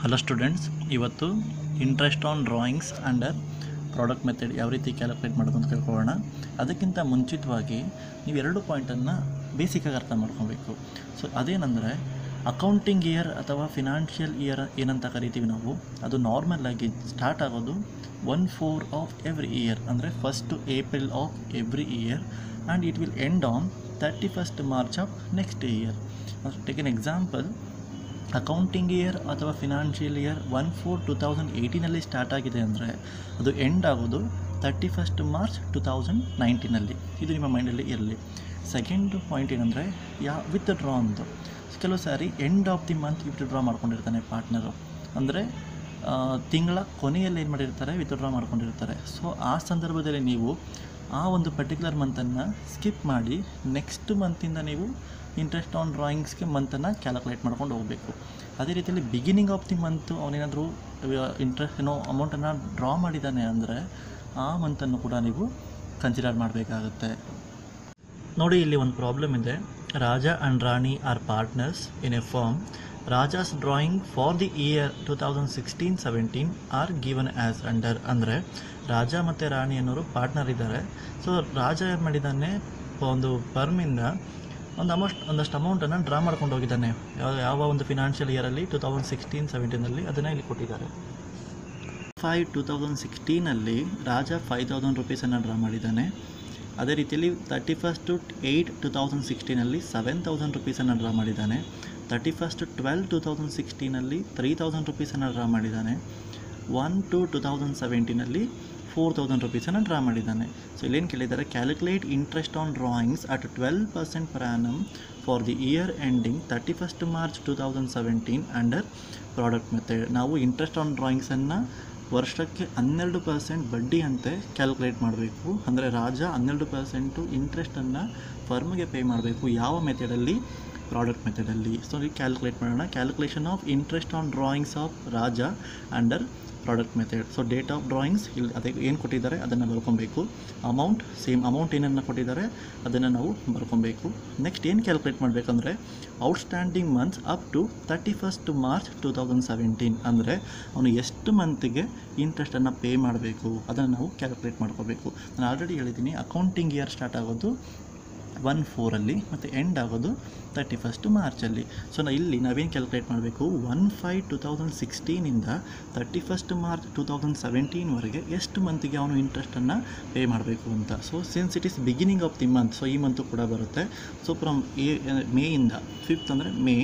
hello students ಇವತ್ತು interest on drawings under product method ಯಾವ ರೀತಿ ಕ್ಯಾಲ್ಕುಲೇಟ್ ಮಾಡೋದು ಅಂತ ತಿಳ್ಕೊಳ್ಳೋಣ ಅದಕ್ಕಿಂತ ಮುಂಚಿತವಾಗಿ ನೀವು ಎರಡು ಪಾಯಿಂಟನ್ನು ಬೇಸಿಕಾಗಿ ಅರ್ಥ ಮಾಡ್ಕೊಬೇಕು ಸೊ ಅದೇನೆಂದರೆ ಅಕೌಂಟಿಂಗ್ ಇಯರ್ ಅಥವಾ ಫಿನಾನ್ಷಿಯಲ್ ಇಯರ್ ಏನಂತ ಕರಿತೀವಿ ನಾವು ಅದು ನಾರ್ಮಲ್ ಆಗಿ ಸ್ಟಾರ್ಟ್ ಆಗೋದು one four of every year ಅಂದರೆ first April of every year and it will end on thirty first March of next year take an example accounting year ಅಥವಾ financial year one four two thousand ಏಯ್ಟೀನಲ್ಲಿ start ಆಗಿದೆ ಅಂದರೆ ಅದು end ಆಗೋದು thirty first March two thousand ನೈನ್ಟೀನಲ್ಲಿ ಇದು ನಿಮ್ಮ ಮೈಂಡಲ್ಲಿ ಇರಲಿ ಸೆಕೆಂಡ್ ಪಾಯಿಂಟ್ ಏನಂದರೆ ಯಾ ವಿತ್ ಡ್ರಾ ಅಂತ ಕೆಲವು ಸಾರಿ end of the month withdraw ಮಾಡ್ಕೊಂಡಿರ್ತಾನೆ ಪಾರ್ಟ್ನರು ಅಂದರೆ ತಿಂಗಳ ಕೊನೆಯಲ್ಲಿ ಏನು ಮಾಡಿರ್ತಾರೆ ವಿತ್ ಡ್ರಾ ಮಾಡ್ಕೊಂಡಿರ್ತಾರೆ ಸೊ ಆ ಸಂದರ್ಭದಲ್ಲಿ ನೀವು ಆ ಒಂದು ಪರ್ಟಿಕ್ಯುಲರ್ ಮಂತನ್ನು ಸ್ಕಿಪ್ ಮಾಡಿ ನೆಕ್ಸ್ಟ್ ಮಂತಿಂದ ನೀವು ಇಂಟ್ರೆಸ್ಟ್ ಆನ್ ಡ್ರಾಯಿಂಗ್ಸ್ಗೆ ಮಂತನ್ನು ಕ್ಯಾಲ್ಕುಲೇಟ್ ಮಾಡ್ಕೊಂಡು ಹೋಗಬೇಕು ಅದೇ ರೀತಿಯಲ್ಲಿ ಬಿಗಿನಿಂಗ್ ಆಫ್ ದಿ ಮಂತು ಅವನೇನಾದರೂ ಇಂಟ್ರೆಸ್ಟ್ ಏನೋ ಅಮೌಂಟನ್ನು ಡ್ರಾ ಮಾಡಿದ್ದಾನೆ ಅಂದರೆ ಆ ಮಂತನ್ನು ಕೂಡ ನೀವು ಕನ್ಸಿಡರ್ ಮಾಡಬೇಕಾಗುತ್ತೆ ನೋಡಿ ಇಲ್ಲಿ ಒಂದು ಪ್ರಾಬ್ಲಮ್ ಇದೆ Raja and Rani are partners in a firm Raja's drawing for the year two thousand sixteen seventeen are given as under ಅಂದರೆ ರಾಜ ಮತ್ತು ರಾಣಿ ಅನ್ನೋರು ಪಾರ್ಟ್ನರ್ ಇದ್ದಾರೆ ಸೊ ರಾಜ ಏನು ಮಾಡಿದ್ದಾನೆ ಒಂದು ಫರ್ಮಿಂದ ಒಂದು ಅಮೌಸ್ಟ್ ಒಂದಷ್ಟು ಅಮೌಂಟನ್ನು ಡ್ರಾ ಮಾಡ್ಕೊಂಡು ಹೋಗಿದ್ದಾನೆ ಯಾವ ಯಾವ ಒಂದು ಫಿನಾನ್ಷಿಯಲ್ ಇಯರಲ್ಲಿ ಟು ತೌಸಂಡ್ ಸಿಕ್ಸ್ಟೀನ್ ಸೆವೆಂಟೀನಲ್ಲಿ ಅದನ್ನು ಇಲ್ಲಿ ಕೊಟ್ಟಿದ್ದಾರೆ ಫೈವ್ ಟು ತೌಸಂಡ್ ಸಿಕ್ಸ್ಟೀನಲ್ಲಿ ರಾಜ ಫೈವ್ ತೌಸಂಡ್ ರುಪೀಸನ್ನು ಡ್ರಾ ಮಾಡಿದ್ದಾನೆ ಅದೇ ರೀತಿಯಲ್ಲಿ thirty first eight two thousand ಸಿಕ್ಸ್ಟೀನಲ್ಲಿ ಸೆವೆನ್ ತೌಸಂಡ್ ರುಪೀಸನ್ನು ಡ್ರಾ ಮಾಡಿದ್ದಾನೆ thirty first twelve two thousand ಸಿಕ್ಸ್ಟೀನಲ್ಲಿ ತ್ರೀ ತೌಸಂಡ್ ರುಪೀಸನ್ನು ಡ್ರಾ ಮಾಡಿದ್ದಾನೆ ಒನ್ ಟು ಟು ತೌಸಂಡ್ ಸೆವೆಂಟೀನಲ್ಲಿ ಫೋರ್ ತೌಸಂಡ್ ರುಪೀಸನ್ನು ಡ್ರಾ ಮಾಡಿದ್ದಾನೆ ಸೊ ಇಲ್ಲೇನು ಕೇಳಿದ್ದಾರೆ calculate interest on drawings at twelve percent per annum for the year ending thirty first March two thousand seventeen under product method ನಾವು interest on ಡ್ರಾಯಿಂಗ್ಸನ್ನು ವರ್ಷಕ್ಕೆ ಹನ್ನೆರಡು percent ಬಡ್ಡಿ ಅಂತೆ ಕ್ಯಾಲ್ಕುಲೇಟ್ ಮಾಡಬೇಕು ಅಂದರೆ ರಾಜ ಹನ್ನೆರಡು ಪರ್ಸೆಂಟು ಇಂಟ್ರೆಸ್ಟನ್ನು ಫರ್ಮ್ಗೆ ಪೇ ಮಾಡಬೇಕು ಯಾವ ಮೆಥಡಲ್ಲಿ ಪ್ರಾಡಕ್ಟ್ ಮೆಥಡಲ್ಲಿ ಸೊ ಈಗ ಕ್ಯಾಲ್ಕುಲೇಟ್ ಮಾಡೋಣ calculation of interest on drawings of Raja under product method so date of drawings ಇಲ್ಲಿ ಅದಕ್ಕೆ ಏನು ಕೊಟ್ಟಿದ್ದಾರೆ ಅದನ್ನು ಬರ್ಕೊಬೇಕು ಅಮೌಂಟ್ ಸೇಮ್ ಅಮೌಂಟ್ ಏನನ್ನು ಕೊಟ್ಟಿದ್ದಾರೆ ಅದನ್ನು ನಾವು ಬರ್ಕೊಬೇಕು ನೆಕ್ಸ್ಟ್ ಏನು ಕ್ಯಾಲ್ಕುಲೇಟ್ ಮಾಡಬೇಕಂದ್ರೆ outstanding months up to thirty first March two thousand seventeen ಅಂದರೆ ಅವನು ಎಷ್ಟು ಮಂತಿಗೆ ಇಂಟ್ರೆಸ್ಟನ್ನು ಪೇ ಮಾಡಬೇಕು ಅದನ್ನು ನಾವು ಕ್ಯಾಲ್ಕುಲೇಟ್ ಮಾಡ್ಕೋಬೇಕು ನಾನು ಆಲ್ರೆಡಿ ಹೇಳಿದ್ದೀನಿ ಅಕೌಂಟಿಂಗ್ ಇಯರ್ ಸ್ಟಾರ್ಟ್ ಆಗೋದು ಒನ್ ಫೋರಲ್ಲಿ ಮತ್ತು ಎಂಡ್ ಆಗೋದು ತರ್ಟಿ ಫಸ್ಟು ಮಾರ್ಚಲ್ಲಿ ಸೊ ನಾ ಇಲ್ಲಿ ನಾವೇನು ಕ್ಯಾಲ್ಕುಲೇಟ್ ಮಾಡಬೇಕು ಒನ್ ಫೈವ್ ಟು ತೌಸಂಡ್ ಸಿಕ್ಸ್ಟೀನಿಂದ thirty first March two thousand ಸೆವೆಂಟೀನ್ವರೆಗೆ ಎಷ್ಟು ಮಂತಿಗೆ ಅವನು ಇಂಟ್ರೆಸ್ಟನ್ನು ಪೇ ಮಾಡಬೇಕು ಅಂತ so since it is beginning of the month so ಈ ಮಂತು ಕೂಡ ಬರುತ್ತೆ ಸೊ ಫ್ರಮ್ ಎ ಮೇಯಿಂದ ಫಿಫ್ತ್ ಅಂದರೆ May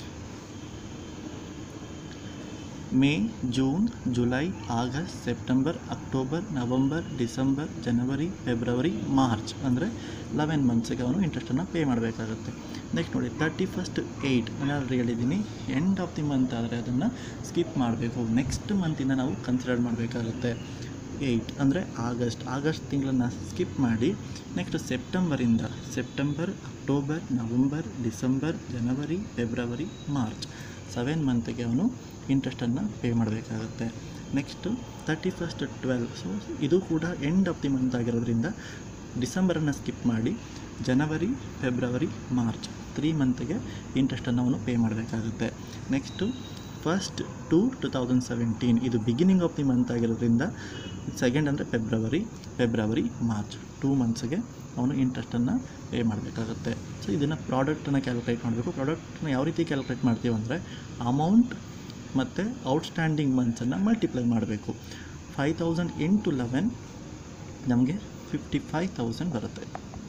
May June July August September October November December January February March ಅಂದರೆ ಲೆವೆನ್ ಮಂತ್ಸಿಗೆ ಅವನು ಇಂಟ್ರೆಸ್ಟನ್ನು ಪೇ ಮಾಡಬೇಕಾಗುತ್ತೆ ನೆಕ್ಸ್ಟ್ ನೋಡಿ ತರ್ಟಿ ಫಸ್ಟ್ ಏಯ್ಟ್ ನಾನು ಆಲ್ರೆಡಿ ಹೇಳಿದ್ದೀನಿ ಎಂಡ್ ಆಫ್ ದಿ ಮಂತ್ ಆದರೆ ಅದನ್ನು ಸ್ಕಿಪ್ ಮಾಡಬೇಕು ನೆಕ್ಸ್ಟ್ ಮಂತಿಂದ ನಾವು ಕನ್ಸಿಡರ್ ಮಾಡಬೇಕಾಗುತ್ತೆ ಏಯ್ಟ್ ಅಂದರೆ ಆಗಸ್ಟ್ ಆಗಸ್ಟ್ ತಿಂಗಳನ್ನು ಸ್ಕಿಪ್ ಮಾಡಿ ನೆಕ್ಸ್ಟ್ ಸೆಪ್ಟೆಂಬರಿಂದ September October November December January February March seven ಮಂತ್ಗೆ ಅವನು ಇಂಟ್ರೆಸ್ಟನ್ನು ಪೇ ಮಾಡಬೇಕಾಗುತ್ತೆ next thirty first twelve so ಇದು ಕೂಡ ಎಂಡ್ ಆಫ್ ದಿ ಮಂತ್ ಆಗಿರೋದ್ರಿಂದ ಡಿಸೆಂಬರನ್ನು ಸ್ಕಿಪ್ ಮಾಡಿ ಜನವರಿ ಫೆಬ್ರವರಿ ಮಾರ್ಚ್ ತ್ರೀ ಮಂತ್ಗೆ ಇಂಟ್ರೆಸ್ಟನ್ನು ಅವನು ಪೇ ಮಾಡಬೇಕಾಗುತ್ತೆ next first two two thousand seventeen ಇದು ಬಿಗಿನಿಂಗ್ ಆಫ್ ದಿ ಮಂತ್ ಆಗಿರೋದ್ರಿಂದ ಸೆಕೆಂಡ್ ಅಂದರೆ ಫೆಬ್ರವರಿ ಫೆಬ್ರವರಿ ಮಾರ್ಚ್ ಟೂ ಮಂತ್ಸ್ಗೆ ಅವನು ಇಂಟ್ರೆಸ್ಟನ್ನು ಪೇ ಮಾಡಬೇಕಾಗುತ್ತೆ ಸೊ ಇದನ್ನು ಪ್ರಾಡಕ್ಟನ್ನು ಕ್ಯಾಲ್ಕುಲೇಟ್ ಮಾಡಬೇಕು ಪ್ರಾಡಕ್ಟ್ನ ಯಾವ ರೀತಿ ಕ್ಯಾಲ್ಕುಲೇಟ್ ಮಾಡ್ತೀವಿ ಅಂದರೆ ಅಮೌಂಟ್ ಮತ್ತು ಔಟ್ಸ್ಟ್ಯಾಂಡಿಂಗ್ ಮಂತ್ಸನ್ನು ಮಲ್ಟಿಪ್ಲೈ ಮಾಡಬೇಕು ಫೈವ್ ತೌಸಂಡ್ ಇಂಟು ಲೆವೆನ್ ನಮಗೆ ಫಿಫ್ಟಿ ಫೈವ್ ತೌಸಂಡ್ ಬರುತ್ತೆ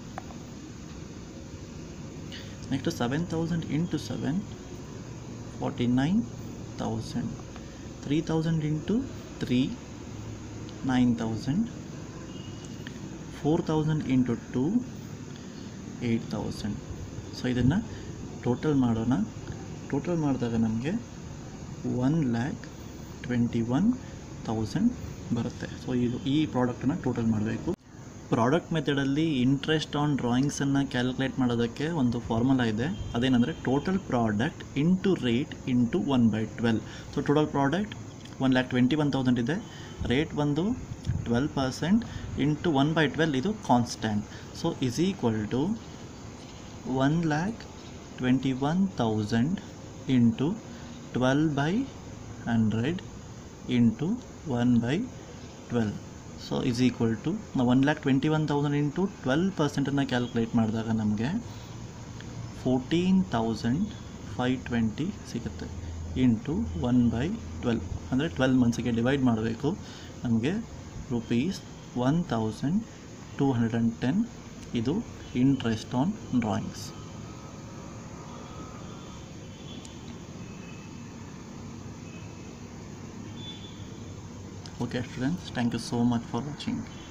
next seven thousand into seven forty nine thousand three thousand into three nine thousand four thousand into two eight thousand so ಇದನ್ನು total ಮಾಡೋಣ total ಮಾಡಿದಾಗ ನಮಗೆ one lakh twenty one thousand ಬರುತ್ತೆ so ಇದು ಈ ಪ್ರಾಡಕ್ಟನ್ನು total ಮಾಡಬೇಕು ಪ್ರಾಡಕ್ಟ್ ಮೆಥಡಲ್ಲಿ ಇಂಟ್ರೆಸ್ಟ್ ಆನ್ ಡ್ರಾಯಿಂಗ್ಸನ್ನು ಕ್ಯಾಲ್ಕುಲೇಟ್ ಮಾಡೋದಕ್ಕೆ ಒಂದು ಫಾರ್ಮುಲಾ ಇದೆ ಅದೇನೆಂದರೆ total product into rate into one by twelve so total product one lakh twenty one thousand ಇದೆ ರೇಟ್ ಬಂದು twelve percent into one by twelve ಇದು constant so is equal to one lakh twenty one thousand into twelve by hundred into one by twelve so is equal to ನಾವು one lakh twenty one thousand into twelve ಪರ್ಸೆಂಟನ್ನು calculate ಮಾಡಿದಾಗ ನಮಗೆ fourteen thousand five twenty ಸಿಗುತ್ತೆ into one by twelve ಅಂದರೆ twelve ಮಂತ್ಸಿಗೆ divide ಮಾಡಬೇಕು ನಮಗೆ rupees one thousand two hundred and ten ಇದು interest on drawings okay students thank you so much for watching